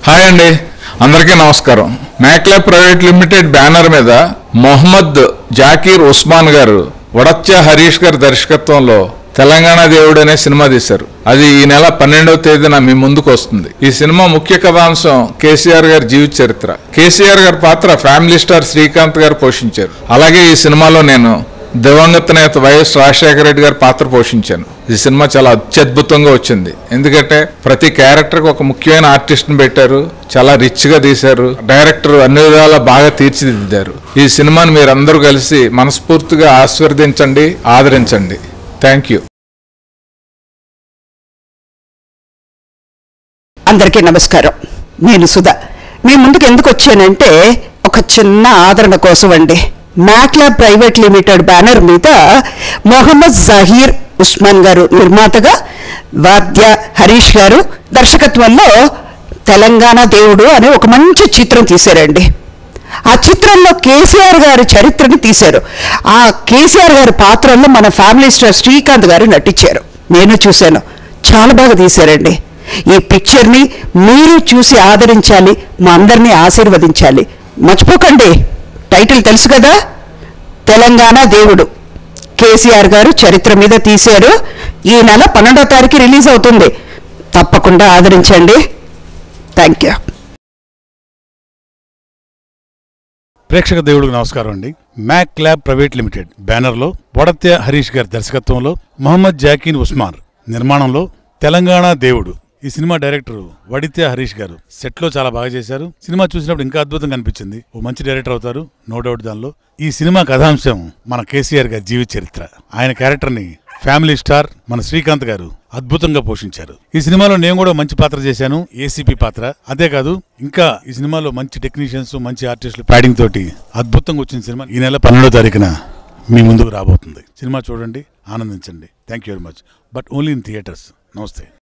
hi అండి అందరికీ నమస్కారం మ్యాక్లా ప్రైవేట్ లిమిటెడ్ బ్యానర్ మీద మొహమ్మద్ జాకీర్ ఉస్మాన్ గారు వడత్య హరీష్ గారి దర్శకత్వంలో తెలంగాణ దేవుడు అనే సినిమా తీశారు అది ఈ నెల పన్నెండవ తేదీన మీ ముందుకు వస్తుంది ఈ సినిమా ముఖ్య కథాంశం కేసీఆర్ గారి జీవిత చరిత్ర కేసీఆర్ గారి పాత్ర ఫ్యామిలీ స్టార్ శ్రీకాంత్ గారు పోషించారు అలాగే ఈ సినిమాలో నేను దివంగత నేత వైఎస్ రాజశేఖర రెడ్డి గారి పాత్ర పోషించాను ఈ సినిమా చాలా అత్యద్భుతంగా వచ్చింది ఎందుకంటే ప్రతి క్యారెక్టర్కి ఒక ముఖ్యమైన ఆర్టిస్ట్ని పెట్టారు చాలా రిచ్గా తీశారు డైరెక్టర్ అన్ని విధాలా బాగా తీర్చిదిద్దారు ఈ సినిమాని మీరందరూ కలిసి మనస్ఫూర్తిగా ఆస్వాదించండి ఆదరించండి థ్యాంక్ యూ అందరికీ నమస్కారం నేను సుధా మీ ముందుకు ఎందుకు వచ్చానంటే ఒక చిన్న ఆదరణ కోసం అండి మ్యాక్లా ప్రైవేట్ లిమిటెడ్ బ్యానర్ మీద మొహమ్మద్ జహీర్ ఉస్మాన్ గారు నిర్మాతగా వాద్య హరీష్ గారు దర్శకత్వంలో తెలంగాణ దేవుడు అనే ఒక మంచి చిత్రం తీశారండి ఆ చిత్రంలో కేసీఆర్ గారి చరిత్రని తీశారు ఆ కేసీఆర్ గారి పాత్రలో మన ఫ్యామిలీ స్టార్ శ్రీకాంత్ గారు నటించారు నేను చూశాను చాలా బాగా తీశారండి ఈ పిక్చర్ని మీరు చూసి ఆదరించాలి మా అందరినీ ఆశీర్వదించాలి మర్చిపోకండి టైటిల్ తెలుసు కదా తెలంగాణ దేవుడు కేసీఆర్ గారు చరిత్ర మీద తీశారు ఈ నెల పన్నెండో తారీఖు రిలీజ్ అవుతుంది తప్పకుండా ఆదరించండి థ్యాంక్ యూ ప్రేక్షక దేవుడికి నమస్కారం అండి మ్యాక్ ల్యాబ్ ప్రైవేట్ లిమిటెడ్ బ్యానర్లో వడత్య హరీష్ గారి దర్శకత్వంలో మొహమ్మద్ జాకీన్ ఉస్మాన్ నిర్మాణంలో తెలంగాణ దేవుడు ఈ సినిమా డైరెక్టర్ వడిత్య హరీష్ గారు సెట్ లో చాలా బాగా చేశారు సినిమా చూసినప్పుడు ఇంకా అద్భుతంగా అనిపించింది ఓ మంచి డైరెక్టర్ అవుతారు నో డౌట్ దానిలో ఈ సినిమా కథాంశం మన కేసీఆర్ గారి జీవిత చరిత్ర ఆయన క్యారెక్టర్ ని ఫ్యామిలీ స్టార్ మన శ్రీకాంత్ గారు అద్భుతంగా పోషించారు ఈ సినిమాలో నేను కూడా మంచి పాత్ర చేశాను ఏసీపీ పాత్ర అంతేకాదు ఇంకా ఈ సినిమాలో మంచి టెక్నీషియన్స్ మంచి ఆర్టిస్టులు ప్యాడింగ్ తోటి అద్భుతంగా వచ్చిన సినిమా ఈ నెల పన్నెండో తారీఖున మీ ముందుకు రాబోతుంది సినిమా చూడండి ఆనందించండి thank you very much but only in theatres నమస్తే